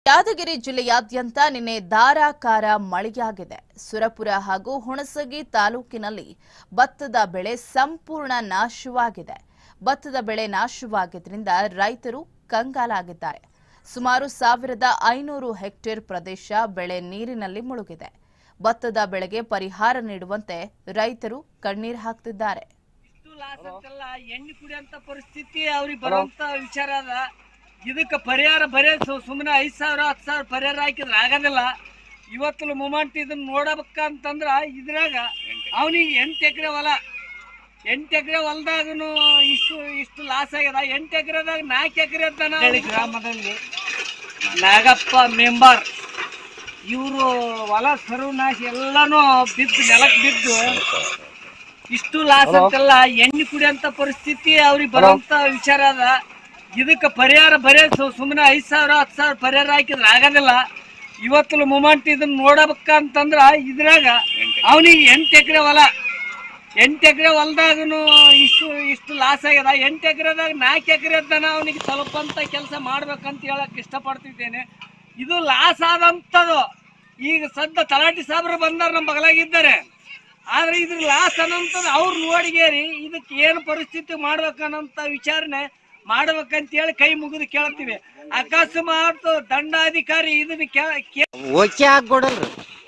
ಯಾದಗಿರಿ ಜಿಲ್ಲೆಯಾದ್ಯಂತ ನಿನ್ನೆ ಧಾರಾಕಾರ ಮಳೆಯಾಗಿದೆ ಸುರಪುರ ಹಾಗೂ ಹುಣಸಗಿ ತಾಲೂಕಿನಲ್ಲಿ ಭತ್ತದ ಬೆಳೆ ಸಂಪೂರ್ಣ ನಾಶವಾಗಿದೆ ಭತ್ತದ ಬೆಳೆ ನಾಶವಾಗಿದ್ದರಿಂದ ರೈತರು ಕಂಗಾಲಾಗಿದ್ದಾರೆ ಸುಮಾರು ಸಾವಿರದ ಐನೂರು ಹೆಕ್ಟೇರ್ ಪ್ರದೇಶ ಬೆಳೆ ನೀರಿನಲ್ಲಿ ಮುಳುಗಿದೆ ಭತ್ತದ ಬೆಳೆಗೆ ಪರಿಹಾರ ನೀಡುವಂತೆ ರೈತರು ಕಣ್ಣೀರು ಹಾಕ್ತಿದ್ದಾರೆ ಇಷ್ಟು ಲಾಸ್ ಅಂತೆಲ್ಲ ಎಣ್ಣೆ ಕುಡಿಯಂತ ಪರಿಸ್ಥಿತಿ ಅವ್ರಿಗೆ ಬರುವಂತ ವಿಚಾರ ಅದ ಇದಕ್ಕೆ ಪರಿಹಾರ ಬರೇ ಸುಮ್ಮನೆ ಐದ್ ಸಾವಿರ ಹತ್ತು ಸಾವಿರ ಪರಿಹಾರ ಹಾಕಿದ್ರೆ ಆಗೋದಿಲ್ಲ ಇವತ್ತು ಮೂಮೆಂಟ್ ಇದನ್ನ ನೋಡಬೇಕಂತಂದ್ರ ಇದ್ರಾಗ ಅವನಿಗೆ ಎಂಟು ಎಕರೆ ಹೊಲ ಎಂಟು ಎಕರೆ ಹೊಲದಾಗನು ಇಷ್ಟು ಇಷ್ಟು ಲಾಸ್ ಆಗ್ಯದ ಎಂಟು ಎಕರೆದಾಗ ನಾಲ್ಕು ಎಕರೆ ಗ್ರಾಮದಲ್ಲಿ ನಾಗಪ್ಪ ಮೆಂಬರ್ ಇವರು ಹೊಲ ಸರ್ವನಾಶ ಎಲ್ಲಾನು ಬಿದ್ದು ನೆಲಕ್ಕೆ ಬಿದ್ದು ಇಷ್ಟು ಲಾಸ್ ಅಂತೆಲ್ಲ ಎಣ್ಣೆ ಕುಡಿಯಂತ ಪರಿಸ್ಥಿತಿ ಅವ್ರಿಗೆ ಬರುವಂತ ವಿಚಾರ ಅದ ಇದಕ್ಕೆ ಪರಿಹಾರ ಬರೇ ಸುಮ್ಮನೆ ಐದ್ ಸಾವಿರ ಹತ್ತು ಸಾವಿರ ಪರಿಹಾರ ಹಾಕಿದ್ರೆ ಆಗೋದಿಲ್ಲ ಇವತ್ತು ಮೂಮೆಂಟ್ ಇದನ್ನ ನೋಡಬೇಕಂತಂದ್ರ ಇದ್ರಾಗ ಅವನಿಗೆ ಎಂಟು ಎಕರೆ ಹೊಲ ಎಂಟು ಎಕರೆ ಹೊಲದಾಗನು ಇಷ್ಟು ಇಷ್ಟು ಲಾಸ್ ಆಗ್ಯದ ಎಂಟು ಎಕರೆದಾಗ ನಾಲ್ಕು ಎಕರೆ ತನ ಅವನಿಗೆ ತಲುಪಂತ ಕೆಲಸ ಮಾಡ್ಬೇಕಂತ ಹೇಳಕ್ ಇಷ್ಟಪಡ್ತಿದ್ದೇನೆ ಇದು ಲಾಸ್ ಆದಂಥದ್ದು ಈಗ ಸದ್ದ ತಲಾಟಿ ಸಾಬ್ರು ಬಂದಾರ ನಮ್ಮ ಬಗಲಾಗಿದ್ದಾರೆ ಆದ್ರೆ ಇದ್ರ ಲಾಸ್ ಅನ್ನೋಂಥದ್ದು ಅವ್ರು ನೋಡಿಗೇರಿ ಇದಕ್ಕೆ ಏನು ಪರಿಸ್ಥಿತಿ ಮಾಡ್ಬೇಕನ್ನೋಂಥ ವಿಚಾರಣೆ ಮಾಡ್ಬೇಕಂತ ಹೇಳಿ ಕೈ ಮುಗಿದು ಕೇಳ್ತೀವಿ ಅಕಸ್ಮಾತ್ ದಂಡಾಧಿಕಾರಿ ಇದನ್ನ ಕೇ- ಕೇ- ಓಕೆ ಆಗ್ಕೊಡಲ್ರಿ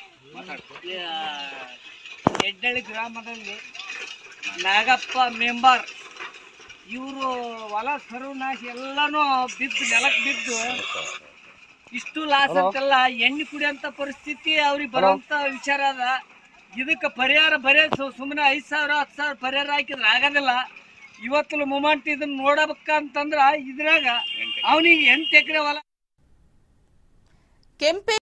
ಹೆಡ್ಡಳ್ಳಿ ಗ್ರಾಮದಲ್ಲಿ ನಾಗಪ್ಪ ಮೆಂಬರ್ ಇವರು ಹೊಲ ಸರ್ವನಾಶ ಎಲ್ಲಾನು ಬಿದ್ದು ನೆಲಕ್ಕೆ ಬಿದ್ದು ಇಷ್ಟು ಲಾಸ್ ಅಂತೆಲ್ಲ ಎಣ್ಣೆ ಕುಡಿಯಂತ ಪರಿಸ್ಥಿತಿ ಅವ್ರಿಗೆ ಬರುವಂತ ವಿಚಾರ ಅದ ಇದಕ್ಕೆ ಪರಿಹಾರ ಬರೇ ಸುಮ್ಮನೆ ಐದ್ ಸಾವಿರ ಹತ್ತು ಸಾವಿರ ಪರಿಹಾರ ಹಾಕಿದ್ರೆ ಆಗೋದಿಲ್ಲ ಇವತ್ತು ಮೂಮೆಂಟ್ ಇದನ್ನ ನೋಡಬೇಕಂತಂದ್ರ ಇದ್ರಾಗ ಅವನಿಗೆ ಎಂಟು ಎಕರೆ ಹೊಲ ಕೆಂಪೆ